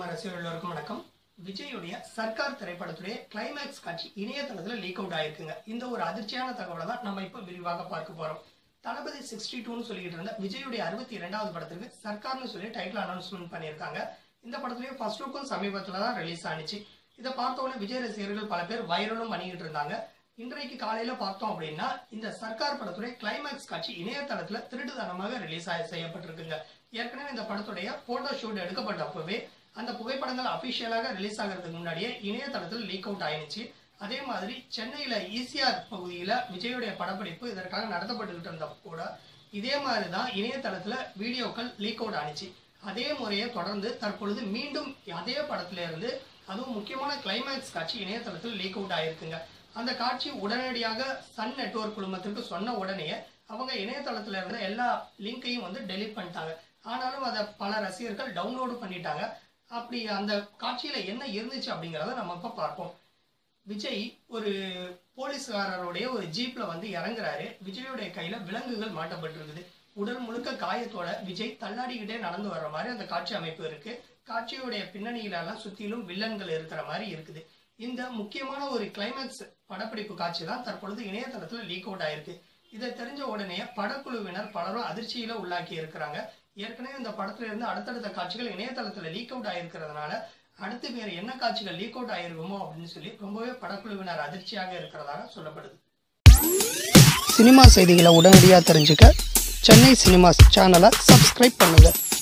ரசிகர்களுக்கும் வணக்கம் விஜயுடைய சர்க்கார் திரைப்படத்துடைய கிளைமேக்ஸ் காட்சி இணையதளத்தில் லீக் அவுட் ஆயிருக்குங்க இந்த ஒரு அதிர்ச்சியான தகவலை தான் நம்ம இப்போ விரிவாக பார்க்க போறோம் தளபதி சிக்ஸ்டி டூன்னு சொல்லிட்டு இருந்த விஜயுடைய அறுபத்தி இரண்டாவது படத்துக்கு சர்க்கார்னு சொல்லி டைட்டில் அனௌன்ஸ்மெண்ட் பண்ணியிருக்காங்க இந்த படத்துலயே ஃபர்ஸ்ட் லுக்கும் சமீபத்தில் தான் ரிலீஸ் ஆனிச்சு இதை பார்த்த உடனே விஜய் ரசிகர்கள் பல பேர் வைரலும் பண்ணிக்கிட்டு இருந்தாங்க இன்றைக்கு காலையில பார்த்தோம் அப்படின்னா இந்த சர்க்கார் படத்துடைய கிளைமேக்ஸ் காட்சி இணையதளத்துல திருட்டுத்தனமாக ரிலீஸ் செய்யப்பட்டிருக்குங்க ஏற்கனவே இந்த படத்துடைய போட்டோ ஷூட் எடுக்கப்பட்டப்பவே அந்த புகைப்படங்கள் அபிஷியலாக ரிலீஸ் ஆகிறதுக்கு முன்னாடியே இணையதளத்தில் லீக் அவுட் ஆயிடுச்சு அதே மாதிரி சென்னையில ஈசிஆர் பகுதியில விஜயுடைய படப்பிடிப்பு இதற்காக நடத்தப்பட்டுக்கிட்டு இருந்தப்ப கூட இதே மாதிரி தான் இணையதளத்துல வீடியோக்கள் லீக் அவுட் ஆனிச்சு அதே முறையை தொடர்ந்து தற்பொழுது மீண்டும் அதே படத்துல இருந்து அதுவும் முக்கியமான கிளைமேக்ஸ் காட்சி இணையதளத்தில் லீக் அவுட் ஆயிருக்குங்க அந்த காட்சி உடனடியாக சன் நெட்வொர்க் குழுமத்திற்கு சொன்ன உடனே அவங்க இணையதளத்துல இருந்த எல்லா லிங்கையும் வந்து டெலீட் பண்ணிட்டாங்க ஆனாலும் அதை பல ரசிகர்கள் டவுன்லோடு பண்ணிட்டாங்க அப்படி அந்த காட்சியில என்ன இருந்துச்சு அப்படிங்கிறத நம்ம இப்ப பார்ப்போம் விஜய் ஒரு போலீஸ்காரருடைய ஒரு ஜீப்ல வந்து இறங்குறாரு விஜயோடைய கையில விலங்குகள் மாட்டப்பட்டிருக்குது உடல் முழுக்க காயத்தோட விஜய் தள்ளாடிக்கிட்டே நடந்து வர்ற மாதிரி அந்த காட்சி அமைப்பு இருக்கு காட்சியுடைய பின்னணியில எல்லாம் சுத்திலும் வில்லன்கள் இருக்கிற மாதிரி இருக்குது இந்த முக்கியமான ஒரு கிளைமேக்ஸ் படப்பிடிப்பு காட்சி தான் தற்பொழுது இணையதளத்துல லீக் அவுட் ஆயிருக்கு இதை தெரிஞ்ச உடனே படக்குழுவினர் பலரும் அதிர்ச்சியில உள்ளாக்கி இருக்கிறாங்க ஏற்கனவே இந்த படத்துல இருந்து அடுத்தடுத்த காட்சிகள் இணையதளத்துல லீக் அவுட் ஆயிருக்கிறதுனால அடுத்து வேற என்ன காட்சிகள் லீக் அவுட் ஆயிருக்குமோ அப்படின்னு சொல்லி ரொம்பவே படக்குழுவினர் அதிர்ச்சியாக இருக்கிறதாக சொல்லப்படுது சினிமா செய்திகளை உடனடியாக தெரிஞ்சுக்க சென்னை சினிமாஸ் சேனலை சப்ஸ்கிரைப் பண்ணுங்க